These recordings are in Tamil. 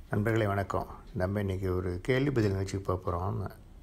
நண்பர்களே வணக்கம் நம்ம இன்றைக்கி ஒரு கேள்வி பதில் நிகழ்ச்சிக்கு போக போகிறோம்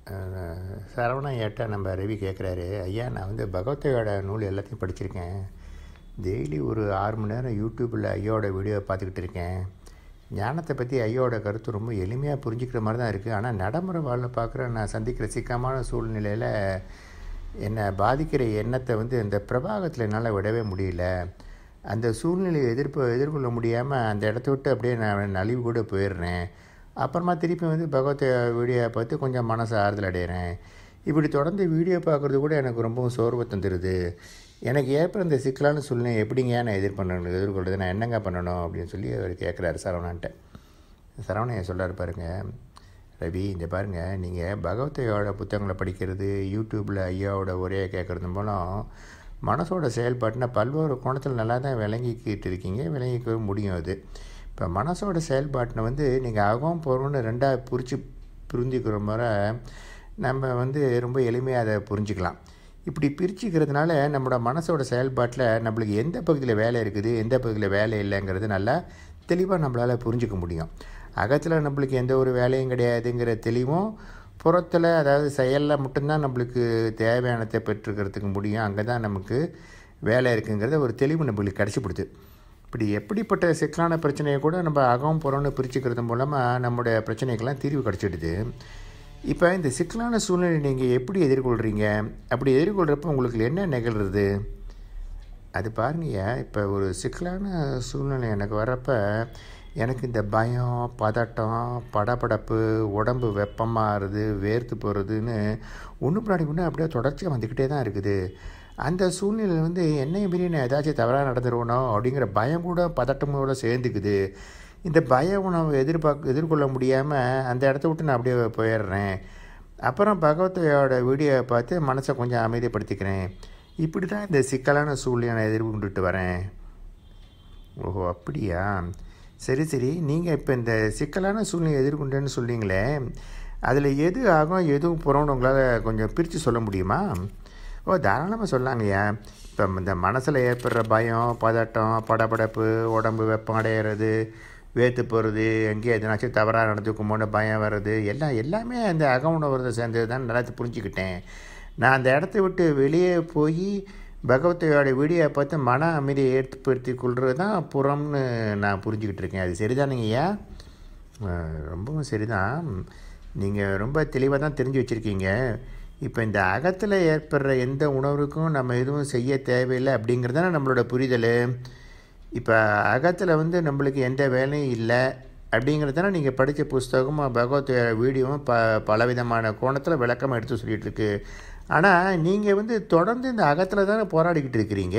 சரவணா ஏட்டா நம்ம ரவி கேட்குறாரு ஐயா நான் வந்து பகவத்தையோட நூல் எல்லாத்தையும் படிச்சிருக்கேன் டெய்லி ஒரு ஆறு மணி நேரம் யூடியூப்பில் ஐயாவோட வீடியோ பார்த்துக்கிட்டு இருக்கேன் ஞானத்தை பற்றி ஐயாவோட கருத்து ரொம்ப எளிமையாக புரிஞ்சுக்கிற மாதிரி தான் இருக்குது ஆனால் நடைமுறை வாழ்வில் பார்க்குற நான் சந்திக்கிற சிக்கமான சூழ்நிலையில் என்னை பாதிக்கிற எண்ணத்தை வந்து இந்த பிரபாகத்தில் என்னால் விடவே முடியல அந்த சூழ்நிலையை எதிர்ப்பு எதிர்கொள்ள முடியாமல் அந்த இடத்த விட்டு அப்படியே நான் நலிவு கூட போயிடுறேன் அப்புறமா திருப்பி வந்து பகவத் வீடியோ பார்த்து கொஞ்சம் மனசு ஆறுதல் அடைகிறேன் இப்படி தொடர்ந்து வீடியோ பார்க்குறது கூட எனக்கு ரொம்பவும் சோர்வை தந்துடுது எனக்கு ஏற்ப இந்த சிக்கலான சூழ்நிலை எப்படிங்க நான் எதிர் பண்ணணும் எதிர்கொள்றது நான் என்னங்க பண்ணணும் அப்படின்னு சொல்லி அவர் கேட்குறாரு சரவணான்ட்ட சரவணையை சொல்கிறார் பாருங்க ரவி இந்த பாருங்கள் நீங்கள் பகவத்தையோட புத்தகங்களை படிக்கிறது யூடியூப்பில் ஐயாவோட உரையை கேட்குறது மூலம் மனசோட செயல்பாட்டினா பல்வேறு கோணத்தில் நல்லா தான் விளங்கிக்கிட்டு இருக்கீங்க விளங்கிக்க முடியும் அது இப்போ மனசோட செயல்பாட்டினை வந்து நீங்கள் அகம் பொருள்னு ரெண்டாக பிரித்து புரிஞ்சுக்கிற முறை நம்ம வந்து ரொம்ப எளிமையாக அதை புரிஞ்சுக்கலாம் இப்படி பிரிச்சுக்கிறதுனால நம்மளோட மனசோட செயல்பாட்டில் நம்மளுக்கு எந்த பகுதியில் வேலை இருக்குது எந்த பகுதியில் வேலை இல்லைங்கிறது நல்லா தெளிவாக நம்மளால் புரிஞ்சுக்க முடியும் அகத்தில் நம்மளுக்கு எந்த ஒரு வேலையும் கிடையாதுங்கிற தெளிவும் புறத்தில் அதாவது செயலில் மட்டும்தான் நம்மளுக்கு தேவையானதை பெற்றுக்கிறதுக்கு முடியும் அங்கே தான் நமக்கு வேலை இருக்குங்கிறத ஒரு தெளிவு நம்மளுக்கு கிடச்சிப்படுது இப்படி எப்படிப்பட்ட சிக்கலான பிரச்சனையை கூட நம்ம அகம் புறம்னு பிரிச்சுக்கிறது மூலமாக நம்மளுடைய பிரச்சனைக்கெல்லாம் தீர்வு கிடச்சிடுது இப்போ இந்த சிக்கலான சூழ்நிலை நீங்கள் எப்படி எதிர்கொள்கிறீங்க அப்படி எதிர்கொள்கிறப்ப உங்களுக்கு என்ன நிகழ்கிறது அது பாருங்கய்யா இப்போ ஒரு சிக்கலான சூழ்நிலை எனக்கு வரப்போ எனக்கு இந்த பயம் பதட்டம் படபடப்பு உடம்பு வெப்பமாகிறது வேர்த்து போகிறதுன்னு ஒன்று பின்னாடி ஒன்று அப்படியே தொடர்ச்சியாக வந்துக்கிட்டே தான் இருக்குது அந்த சூழ்நிலையில் வந்து என்னை மீறி நான் ஏதாச்சும் தவறாக நடந்துருவனோ அப்படிங்கிற பயம் கூட பதட்டமோட சேர்ந்துக்குது இந்த பய உணவை எதிர்பார்க்க எதிர்கொள்ள முடியாமல் அந்த இடத்த விட்டு நான் அப்படியே போயிடுறேன் அப்புறம் பகவத்தையோட வீடியோவை பார்த்து மனசை கொஞ்சம் அமைதிப்படுத்திக்கிறேன் இப்படி தான் இந்த சிக்கலான சூழ்நிலை நான் எதிர்கொண்டுட்டு வரேன் ஓஹோ அப்படியா சரி சரி நீங்கள் இப்போ இந்த சிக்கலான சூழ்நிலை எதிர்கொண்டேன்னு சொல்லிங்களே அதில் எது ஆகும் எதுவும் புறம்னு உங்களால் கொஞ்சம் பிரித்து சொல்ல முடியுமா ஓ தாராளமாக சொல்லாங்கய்யா இப்போ இந்த மனசில் ஏற்படுற பயம் பதட்டம் படபடப்பு உடம்பு வெப்பம் அடையிறது வேத்து போகிறது எங்கேயும் எதனாச்சும் தவறாக நடந்துக்குமோன்னு பயம் வர்றது எல்லாம் எல்லாமே அந்த அக உணவுறதை சேர்ந்தது தான் நல்லா புரிஞ்சுக்கிட்டேன் நான் அந்த இடத்த விட்டு வெளியே போய் பகவத்தையோட வீடியோ பார்த்து மன அமைதியை ஏற்படுத்தி கொள்வது தான் புறம்னு நான் புரிஞ்சுக்கிட்டு இருக்கேன் அது சரிதானுங்கய்யா ரொம்பவும் சரிதான் நீங்கள் ரொம்ப தெளிவாக தான் தெரிஞ்சு வச்சுருக்கீங்க இப்போ இந்த அகத்தில் ஏற்படுற எந்த உணர்வுக்கும் நம்ம எதுவும் செய்ய தேவையில்லை அப்படிங்கிறது தானே நம்மளோட புரிதல் இப்போ அகத்தில் வந்து நம்மளுக்கு எந்த வேலையும் இல்லை அப்படிங்கிறது தானே நீங்கள் படித்த புஸ்தகமும் பகவத் வீடியோவும் ப பலவிதமான கோணத்தில் விளக்கமாக எடுத்து சொல்லிகிட்டு இருக்கு ஆனால் நீங்கள் வந்து தொடர்ந்து இந்த அகத்தில் தானே போராடிக்கிட்டு இருக்கிறீங்க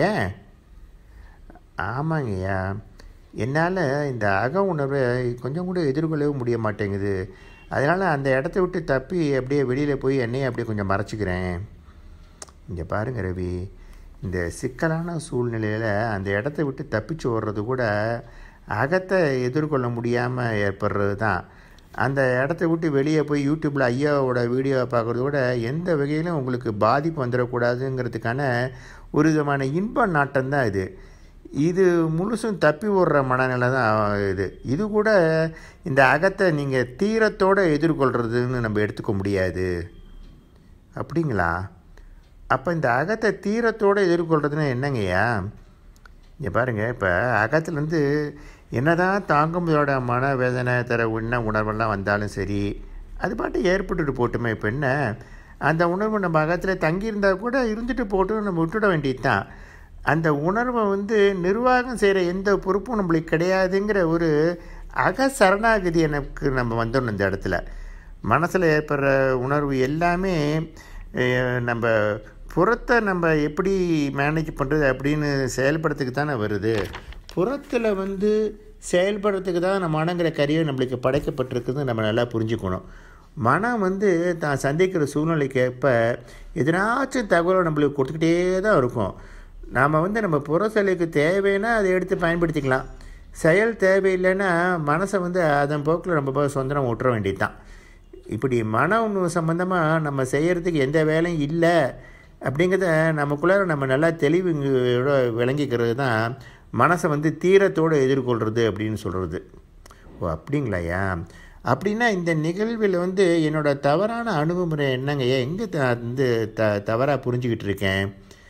ஆமாங்கய்யா என்னால் இந்த அக உணர்வை கொஞ்சம் கூட எதிர்கொள்ளவே முடிய மாட்டேங்குது அதனால் அந்த இடத்த விட்டு தப்பி அப்படியே வெளியில் போய் என்னையே அப்படியே கொஞ்சம் மறைச்சிக்கிறேன் இங்கே பாருங்கள் ரவி இந்த சிக்கலான சூழ்நிலையில் அந்த இடத்த விட்டு தப்பிச்சு ஓடுறது கூட அகத்தை எதிர்கொள்ள முடியாமல் ஏற்படுறது தான் அந்த இடத்த விட்டு வெளியே போய் யூடியூப்பில் ஐயாவோட வீடியோவை பார்க்குறத விட எந்த வகையிலும் உங்களுக்கு பாதிப்பு வந்துடக்கூடாதுங்கிறதுக்கான ஒரு விதமான இன்ப நாட்டம் தான் இது இது முழுசும் தப்பி ஓடுற மனநிலை தான் இது இது கூட இந்த அகத்தை நீங்கள் தீரத்தோடு எதிர்கொள்கிறதுன்னு நம்ம எடுத்துக்க முடியாது அப்படிங்களா அப்போ இந்த அகத்தை தீரத்தோடு எதிர்கொள்கிறதுனா என்னங்கய்யா இங்கே பாருங்கள் இப்போ அகத்துலேருந்து என்னதான் தாங்கும்போதோட மனவேதனை தர உண்ண உணர்வெல்லாம் வந்தாலும் சரி அது பாட்டு ஏற்பட்டுட்டு போட்டுமே இப்போ என்ன அந்த உணர்வு நம்ம அகத்தில் தங்கியிருந்தால் கூட இருந்துட்டு போட்டு நம்ம விட்டுட வேண்டியது தான் அந்த உணர்வை வந்து நிர்வாகம் செய்கிற எந்த பொறுப்பும் நம்மளுக்கு கிடையாதுங்கிற ஒரு அக சரணாகதி எனக்கு நம்ம வந்துடணும் இந்த இடத்துல மனசில் ஏற்படுற உணர்வு எல்லாமே நம்ம புறத்தை நம்ம எப்படி மேனேஜ் பண்ணுறது அப்படின்னு செயல்படுறதுக்கு தானே வருது புறத்தில் வந்து செயல்படுறதுக்கு தான் நம்ம மனங்கிற கருவியை நம்மளுக்கு படைக்கப்பட்டிருக்குது நம்ம நல்லா புரிஞ்சுக்கணும் மனம் வந்து தான் சந்திக்கிற சூழ்நிலைக்கு ஏற்ப எதனாச்சும் தகவலை நம்மளுக்கு கொடுத்துக்கிட்டே தான் இருக்கும் நாம் வந்து நம்ம புற செயலுக்கு தேவைன்னா அதை எடுத்து பயன்படுத்திக்கலாம் செயல் தேவையில்லைன்னா மனசை வந்து அதன் போக்கில் நம்ம சொந்தம் விட்டுற வேண்டியது தான் இப்படி மன உணவு சம்மந்தமாக நம்ம செய்கிறதுக்கு எந்த வேலையும் இல்லை அப்படிங்கிறத நமக்குள்ளார நம்ம நல்லா தெளிவுங்களோட விளங்கிக்கிறது தான் மனசை வந்து தீரத்தோடு எதிர்கொள்கிறது அப்படின்னு சொல்கிறது ஓ அப்படிங்களாய்யா அப்படின்னா இந்த நிகழ்வில் வந்து என்னோடய தவறான அணுகுமுறை என்னங்கய்யா எங்கே த வந்து த தவறாக புரிஞ்சுக்கிட்டு இருக்கேன்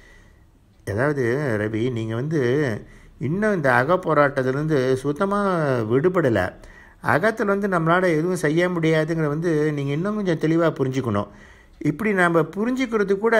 அதாவது ரவி நீங்கள் வந்து இன்னும் இந்த அக போராட்டத்திலேருந்து சுத்தமாக விடுபடலை அகத்தில் வந்து நம்மளால் எதுவும் செய்ய முடியாதுங்கிற வந்து நீங்கள் இன்னும் கொஞ்சம் தெளிவாக புரிஞ்சுக்கணும் இப்படி நம்ம புரிஞ்சுக்கிறது கூட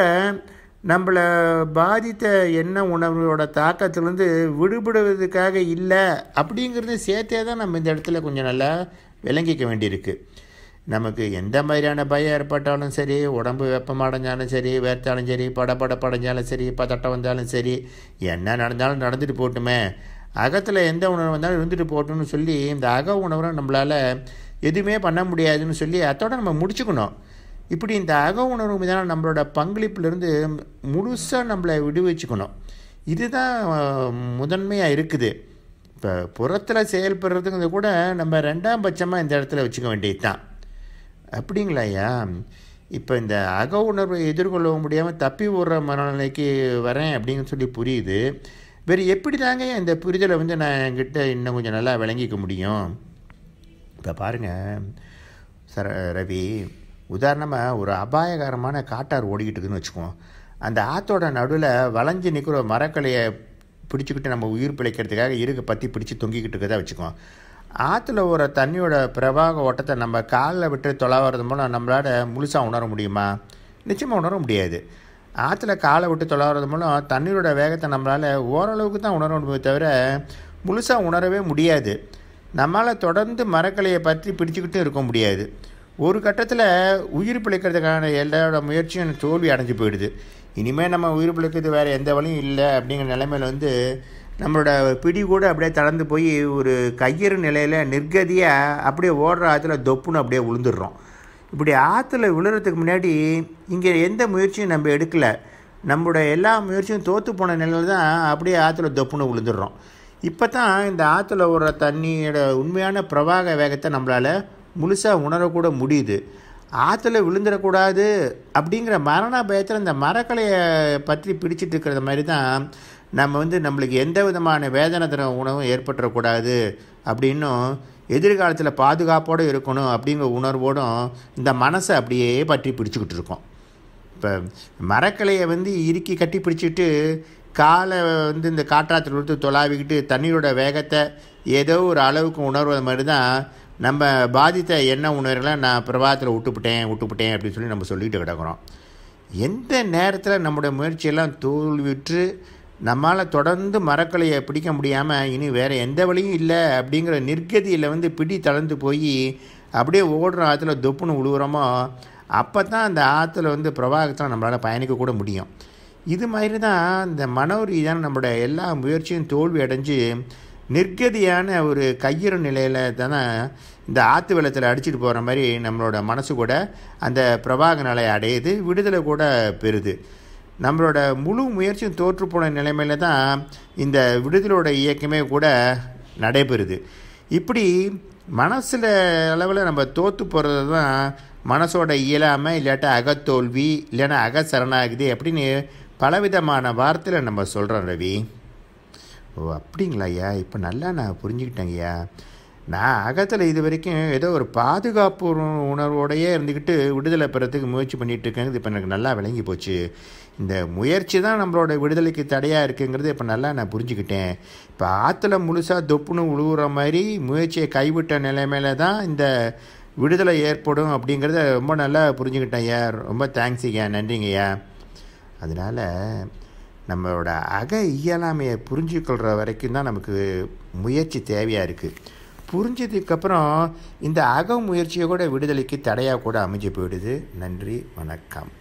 நம்மளை பாதித்த எண்ண உணர்வோட தாக்கத்திலேருந்து விடுபடுவதற்காக இல்லை அப்படிங்கிறது சேர்த்தே தான் நம்ம இந்த இடத்துல கொஞ்சம் நல்லா விளங்கிக்க வேண்டியிருக்கு நமக்கு எந்த மாதிரியான பயம் ஏற்பட்டாலும் சரி உடம்பு வெப்பமடைஞ்சாலும் சரி வேர்த்தாலும் சரி படபடப்படைஞ்சாலும் சரி பதட்டம் வந்தாலும் சரி என்ன நடந்தாலும் நடந்துட்டு போட்டுமே அகத்தில் எந்த உணர்வு வந்தாலும் இருந்துட்டு போட்டோம்னு சொல்லி இந்த அக உணர்வை நம்மளால் எதுவுமே பண்ண முடியாதுன்னு சொல்லி அதோட நம்ம முடிச்சுக்கணும் இப்படி இந்த அக உணர்வு மீதான நம்மளோட பங்களிப்பிலிருந்து முழுசாக நம்மளை விடுவிச்சுக்கணும் இதுதான் முதன்மையாக இருக்குது இப்போ புறத்தில் செயல்படுறதுங்கிறது கூட நம்ம ரெண்டாம் பட்சமாக இந்த இடத்துல வச்சுக்க வேண்டியது தான் அப்படிங்களா ஐயா இப்போ இந்த அக உணர்வை எதிர்கொள்ள முடியாமல் தப்பி ஓடுற மனநிலைக்கு வரேன் அப்படின்னு சொல்லி புரியுது வேறு எப்படி தாங்க இந்த புரிதலை வந்து நான் என்கிட்ட இன்னும் கொஞ்சம் நல்லா விளங்கிக்க முடியும் இப்போ பாருங்கள் சர ரவி உதாரணமாக ஒரு அபாயகரமான காட்டார் ஓடிக்கிட்டு இருக்குன்னு வச்சுக்குவோம் அந்த ஆற்றோட நடுவில் வளைஞ்சு நிற்கிற மரக்கலையை பிடிச்சிக்கிட்டு நம்ம உயிர் பிழைக்கிறதுக்காக இருக்க பற்றி பிடிச்சி தொங்கிக்கிட்டு இருக்கதா வச்சுக்குவோம் ஆற்றுல ஒரு தண்ணியோட பிரவாக ஓட்டத்தை நம்ம காலில் விட்டு தொலாவது மூலம் நம்மளால் முழுசாக உணர முடியுமா நிச்சயமாக உணர முடியாது ஆற்றுல காலை விட்டு தொலாவது மூலம் தண்ணீரோட வேகத்தை நம்மளால் ஓரளவுக்கு தான் உணர முடியுமே தவிர முழுசாக உணரவே முடியாது நம்மளால் தொடர்ந்து மரக்கலையை பற்றி பிடிச்சிக்கிட்டும் இருக்க முடியாது ஒரு கட்டத்தில் உயிர் பிழைக்கிறதுக்கான எல்லாரோட முயற்சியும் தோல்வி அடைஞ்சு போயிடுது இனிமேல் நம்ம உயிர் பிழைக்கிறது வேறு எந்த வழியும் இல்லை அப்படிங்கிற நிலைமையில் வந்து நம்மளோட பிடி கூட அப்படியே தளர்ந்து போய் ஒரு கையறு நிலையில் நிர்கதியாக அப்படியே ஓடுற ஆற்றுல தொப்புன்னு அப்படியே விழுந்துடுறோம் இப்படி ஆற்றுல விழுறதுக்கு முன்னாடி இங்கே எந்த முயற்சியும் நம்ம எடுக்கலை நம்மளோட எல்லா முயற்சியும் தோற்று போன நிலையில் தான் அப்படியே ஆற்றுல தொப்புன்னு விழுந்துடுறோம் இப்போ தான் இந்த ஆற்றுல ஓடுற தண்ணியோட உண்மையான பிரவாக வேகத்தை நம்மளால் முழுசாக உணரக்கூட முடியுது ஆற்றுல விழுந்துடக்கூடாது அப்படிங்கிற மரண பயத்தில் இந்த மரக்கலையை பற்றி பிடிச்சிட்டு இருக்கிற மாதிரி தான் நம்ம வந்து நம்மளுக்கு எந்த விதமான வேதனை தர உணவும் ஏற்பட்டுறக்கூடாது அப்படின்னும் எதிர்காலத்தில் பாதுகாப்போடு இருக்கணும் அப்படிங்கிற உணர்வோடும் இந்த மனசை அப்படியே பற்றி பிடிச்சிக்கிட்டு இருக்கோம் இப்போ மரக்கலையை வந்து இறுக்கி கட்டி பிடிச்சிட்டு காலை வந்து இந்த காற்றாத்தில் விட்டு தொலாவிக்கிட்டு தண்ணீரோட வேகத்தை ஏதோ ஒரு அளவுக்கு உணர்வது மாதிரி தான் நம்ம பாதித்த எண்ண உணர்வுகளை நான் பிரபாதத்தில் விட்டுப்பிட்டேன் விட்டுப்பிட்டேன் அப்படின்னு சொல்லி நம்ம சொல்லிட்டு கிடக்குறோம் எந்த நேரத்தில் நம்முடைய முயற்சியெல்லாம் தோல்வியுற்று நம்மளால் தொடர்ந்து மரக்கலையை பிடிக்க முடியாமல் இனி வேறு எந்த வழியும் இல்லை அப்படிங்கிற நிர்கதியில் வந்து பிடி தளர்ந்து போய் அப்படியே ஓடுற ஆற்றுல தொப்புன்னு விழுவுறோமோ அப்போ தான் அந்த ஆற்றுல வந்து பிரவாகத்தில் நம்மளால் பயணிக்க கூட முடியும் இது மாதிரி தான் இந்த மனோ ரீதியான நம்மளோட எல்லா முயற்சியும் தோல்வி அடைஞ்சு நிர்கதியான ஒரு கையிறு நிலையில் தானே இந்த ஆற்று வெள்ளத்தில் அடிச்சிட்டு போகிற மாதிரி நம்மளோட மனசு கூட அந்த பிரவாக நிலையை அடையுது விடுதலை கூட பெறுது நம்மளோட முழு முயற்சியும் தோற்று போன நிலைமையில தான் இந்த விடுதலோட இயக்கமே கூட நடைபெறுது இப்படி மனசில் அளவில் நம்ம தோற்று போகிறது தான் மனசோட இயலாமை இல்லாட்டா அகத்தோல்வி இல்லைன்னா அக சரணாகுது அப்படின்னு பலவிதமான வார்த்தையில் நம்ம சொல்கிறோம் ரவி ஓ அப்படிங்களா ஐயா இப்போ நல்லா நான் புரிஞ்சுக்கிட்டேங்க ஐயா நான் அகத்தில் இது வரைக்கும் ஏதோ ஒரு பாதுகாப்பு உணர்வோடையே இருந்துக்கிட்டு விடுதலை பெறத்துக்கு முயற்சி பண்ணிகிட்டு இருக்கேங்கிறது இப்போ எனக்கு நல்லா விளங்கி போச்சு இந்த முயற்சி தான் நம்மளோட விடுதலைக்கு தடையாக இருக்குங்கிறது இப்போ நல்லா நான் புரிஞ்சுக்கிட்டேன் இப்போ ஆற்றுல முழுசாக தொப்புன்னு உழுவுற மாதிரி முயற்சியை கைவிட்ட நிலைமையில தான் இந்த விடுதலை ஏற்படும் அப்படிங்கிறத ரொம்ப நல்லா புரிஞ்சுக்கிட்டேன் ஐயா ரொம்ப தேங்க்ஸ் ஐயா நன்றிங்க ஐயா அதனால் நம்மளோட அக இயலாமையை புரிஞ்சுக்கொள்கிற வரைக்கும் தான் நமக்கு முயற்சி தேவையாக இருக்குது புரிஞ்சதுக்கப்புறம் இந்த அக முயற்சியை கூட விடுதலைக்கு தடையாக கூட அமைஞ்சு போயிடுது நன்றி வணக்கம்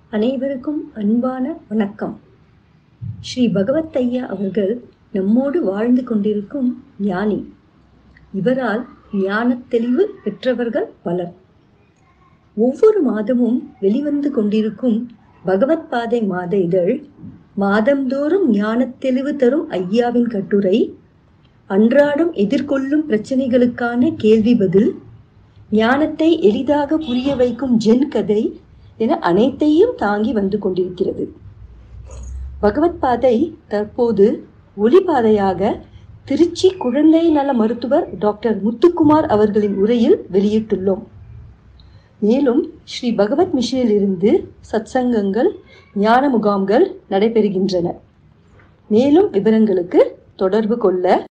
அனைவருக்கும் அன்பான வணக்கம் ஸ்ரீ பகவத் ஐயா அவர்கள் நம்மோடு வாழ்ந்து கொண்டிருக்கும் ஞானி இவரால் ஞானத் தெளிவு பெற்றவர்கள் பலர் ஒவ்வொரு மாதமும் வெளிவந்து கொண்டிருக்கும் பகவத் பாதை மாத இதழ் மாதந்தோறும் ஞானத் தெளிவு தரும் ஐயாவின் கட்டுரை அன்றாடம் எதிர்கொள்ளும் பிரச்சனைகளுக்கான கேள்வி பதில் ஞானத்தை எளிதாக புரிய வைக்கும் ஜென் கதை என அனைத்தையும் தாங்கி வந்து கொண்டிருக்கிறது பகவத் பாதை தற்போது ஒளிபாதையாக திருச்சி குழந்தை நல மருத்துவர் டாக்டர் முத்துக்குமார் அவர்களின் உரையில் வெளியிட்டுள்ளோம் மேலும் ஸ்ரீ பகவத் மிஷனில் இருந்து சத்சங்கங்கள் ஞான முகாம்கள் நடைபெறுகின்றன மேலும் விவரங்களுக்கு தொடர்பு கொள்ள